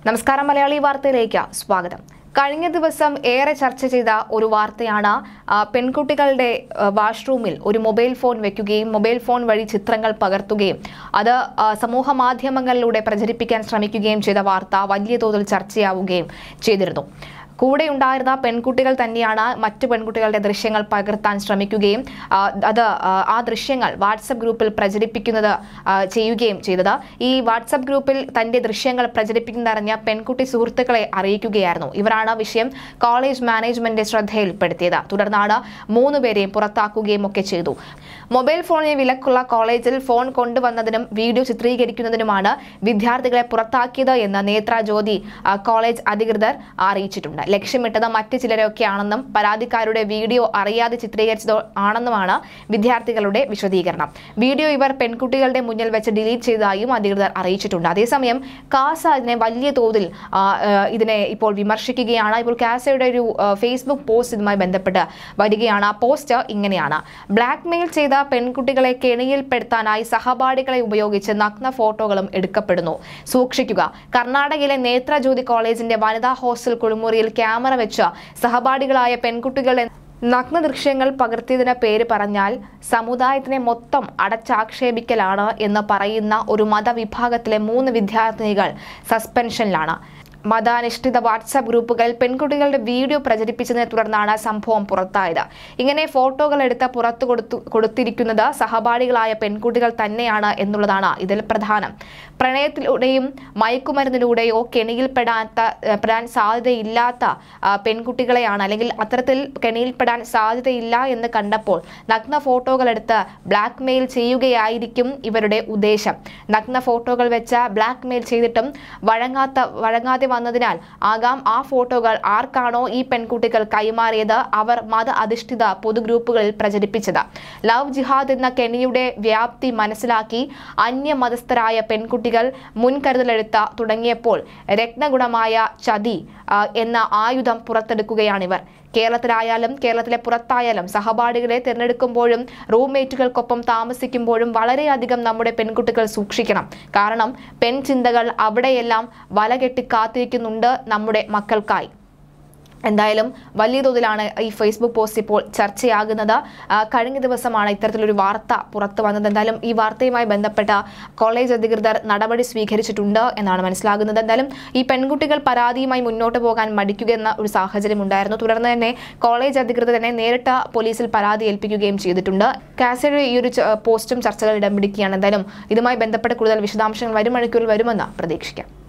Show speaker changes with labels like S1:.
S1: നമസ്കാരം മലയാളി വാർത്തയിലേക്ക് സ്വാഗതം കഴിഞ്ഞ ദിവസം ഏറെ ചർച്ച ചെയ്ത ഒരു വാർത്തയാണ് ആ, പെൺകുട്ടികളുടെ ആ, വാഷ്റൂമിൽ ഒരു മൊബൈൽ ഫോൺ വെക്കുകയും മൊബൈൽ ഫോൺ വഴി ചിത്രങ്ങൾ പകർത്തുകയും അത് ആ, സമൂഹ മാധ്യമങ്ങളിലൂടെ പ്രചരിപ്പിക്കാൻ ശ്രമിക്കുകയും ചെയ്ത വാർത്ത വലിയ തോതിൽ ചർച്ചയാവുകയും ചെയ്തിരുന്നു കൂടെ ഉണ്ടായിരുന്ന പെൺകുട്ടികൾ തന്നെയാണ് മറ്റു പെൺകുട്ടികളുടെ ദൃശ്യങ്ങൾ പകർത്താൻ ശ്രമിക്കുകയും ആ, അത് ആ, ആ ദൃശ്യങ്ങൾ വാട്സപ്പ് ഗ്രൂപ്പിൽ പ്രചരിപ്പിക്കുന്നത് ആ, ചെയ്യുകയും ചെയ്തത് ഈ വാട്സപ്പ് ഗ്രൂപ്പിൽ തന്റെ ദൃശ്യങ്ങൾ പ്രചരിപ്പിക്കുന്നതറിഞ്ഞ പെൺകുട്ടി സുഹൃത്തുക്കളെ അറിയിക്കുകയായിരുന്നു ഇവരാണ് വിഷയം കോളേജ് മാനേജ്മെന്റ് ശ്രദ്ധയിൽപ്പെടുത്തിയത് തുടർന്നാണ് മൂന്ന് പേരെയും പുറത്താക്കുകയും ഒക്കെ ചെയ്തു മൊബൈൽ ഫോണിന് വിലക്കുള്ള കോളേജിൽ ഫോൺ കൊണ്ടുവന്നതിനും വീഡിയോ ചിത്രീകരിക്കുന്നതിനുമാണ് വിദ്യാർത്ഥികളെ പുറത്താക്കിയത് എന്ന് നേത്ര ജ്യോതി ആ, കോളേജ് അധികൃതർ അറിയിച്ചിട്ടുണ്ട് ലക്ഷ്യമിട്ടത് മറ്റ് ചിലരൊക്കെയാണെന്നും പരാതിക്കാരുടെ വീഡിയോ അറിയാതെ ചിത്രീകരിച്ചതോ ആണെന്നുമാണ് വിദ്യാർത്ഥികളുടെ വിശദീകരണം വീഡിയോ ഇവർ പെൺകുട്ടികളുടെ മുന്നിൽ വെച്ച് ഡിലീറ്റ് ചെയ്തതായും അധികൃതർ അറിയിച്ചിട്ടുണ്ട് അതേസമയം കാസ ഇതിനെ വലിയ തോതിൽ ആ, ആ, ഇതിനെ ഇപ്പോൾ വിമർശിക്കുകയാണ് ഇപ്പോൾ കാസയുടെ ഒരു ആ, ഫേസ്ബുക്ക് പോസ്റ്റ് ഇതുമായി ബന്ധപ്പെട്ട് വരികയാണ് ആ പോസ്റ്റ് ഇങ്ങനെയാണ് ബ്ലാക്ക് മെയിൽ ചെയ്ത പെൺകുട്ടികളെ കെണിയിൽപ്പെടുത്താനായി സഹപാഠികളെ ഉപയോഗിച്ച് നഗ്ന ഫോട്ടോകളും എടുക്കപ്പെടുന്നു സൂക്ഷിക്കുക കർണാടകയിലെ നേത്രജ്യോതി കോളേജിന്റെ വനിതാ ഹോസ്റ്റൽ കുളിമുറിയിൽ ക്യാമറ വെച്ച് സഹപാഠികളായ പെൺകുട്ടികളുടെ നഗ്ന ദൃശ്യങ്ങൾ പകർത്തിയതിന് പേര് പറഞ്ഞാൽ സമുദായത്തിനെ മൊത്തം അടച്ചാക്ഷേപിക്കലാണ് എന്ന് പറയുന്ന ഒരു മതവിഭാഗത്തിലെ മൂന്ന് വിദ്യാർത്ഥിനികൾ സസ്പെൻഷനിലാണ് മതാനുഷ്ഠിത വാട്സാപ്പ് ഗ്രൂപ്പുകളിൽ പെൺകുട്ടികളുടെ വീഡിയോ പ്രചരിപ്പിച്ചതിനെ തുടർന്നാണ് സംഭവം പുറത്തായത് ഇങ്ങനെ ഫോട്ടോകൾ എടുത്ത് പുറത്തു കൊടുത്തു കൊടുത്തിരിക്കുന്നത് സഹപാഠികളായ പെൺകുട്ടികൾ തന്നെയാണ് എന്നുള്ളതാണ് ഇതിൽ പ്രധാനം പ്രണയത്തിലൂടെയും മയക്കുമരുന്നിലൂടെയോ കെണിയിൽപ്പെടാത്ത ഏഹ്, പെടാൻ സാധ്യതയില്ലാത്ത ആ, പെൺകുട്ടികളെയാണ് അല്ലെങ്കിൽ അത്തരത്തിൽ കെണിയിൽപ്പെടാൻ സാധ്യതയില്ല എന്ന് കണ്ടപ്പോൾ നഗ്ന ഫോട്ടോകൾ എടുത്ത് ബ്ലാക്ക് മെയിൽ ചെയ്യുകയായിരിക്കും ഇവരുടെ ഉദ്ദേശം നഗ്ന ഫോട്ടോകൾ വെച്ച് ബ്ലാക്ക് മെയിൽ ചെയ്തിട്ടും വഴങ്ങാത്ത വഴങ്ങാതെ വന്നതിനാൽ ആകാം ആ ഫോട്ടോകൾ ആർക്കാണോ ഈ പെൺകുട്ടികൾ കൈമാറിയത് അവർ മത അധിഷ്ഠിത പൊതുഗ്രൂപ്പുകളിൽ പ്രചരിപ്പിച്ചത് ലവ് ജിഹാദ് എന്ന കെണിയുടെ വ്യാപ്തി മനസ്സിലാക്കി അന്യമതസ്ഥരായ പെൺകുട്ടികൾ മുൻകരുതലെടുത്ത തുടങ്ങിയപ്പോൾ രത്നഗുണമായ ചതി ആ, എന്ന ആയുധം പുറത്തെടുക്കുകയാണിവർ കേരളത്തിലായാലും കേരളത്തിലെ പുറത്തായാലും സഹപാഠികളെ തിരഞ്ഞെടുക്കുമ്പോഴും റൂംമേറ്റുകൾക്കൊപ്പം താമസിക്കുമ്പോഴും വളരെയധികം നമ്മുടെ പെൺകുട്ടികൾ സൂക്ഷിക്കണം കാരണം പെൺചിന്തകൾ അവിടെയെല്ലാം വലകെട്ടി കാത്തിരിക്കുന്നുണ്ട് നമ്മുടെ മക്കൾക്കായി എന്തായാലും വലിയ തോതിലാണ് ഈ ഫേസ്ബുക്ക് പോസ്റ്റ് ഇപ്പോൾ ചർച്ചയാകുന്നത് ആ, കഴിഞ്ഞ ദിവസമാണ് ഇത്തരത്തിലൊരു വാർത്ത പുറത്തു വന്നത് എന്തായാലും ഈ വാർത്തയുമായി ബന്ധപ്പെട്ട കോളേജ് അധികൃതർ നടപടി സ്വീകരിച്ചിട്ടുണ്ട് എന്നാണ് മനസ്സിലാകുന്നത് എന്തായാലും ഈ പെൺകുട്ടികൾ പരാതിയുമായി മുന്നോട്ട് പോകാൻ മടിക്കുക എന്ന ഒരു സാഹചര്യം ഉണ്ടായിരുന്നു തുടർന്ന് തന്നെ കോളേജ് അധികൃതർ തന്നെ നേരിട്ട് പോലീസിൽ പരാതി ഏൽപ്പിക്കുകയും ചെയ്തിട്ടുണ്ട് കാസയുടെ ഈ ഒരു ച- പോസ്റ്റും ചർച്ചകൾ ഇടം പിടിക്കുകയാണ് എന്തായാലും ഇതുമായി ബന്ധപ്പെട്ട കൂടുതൽ വിശദാംശങ്ങൾ വരും മണിക്കൂറിൽ വരുമെന്ന് പ്രതീക്ഷിക്കാം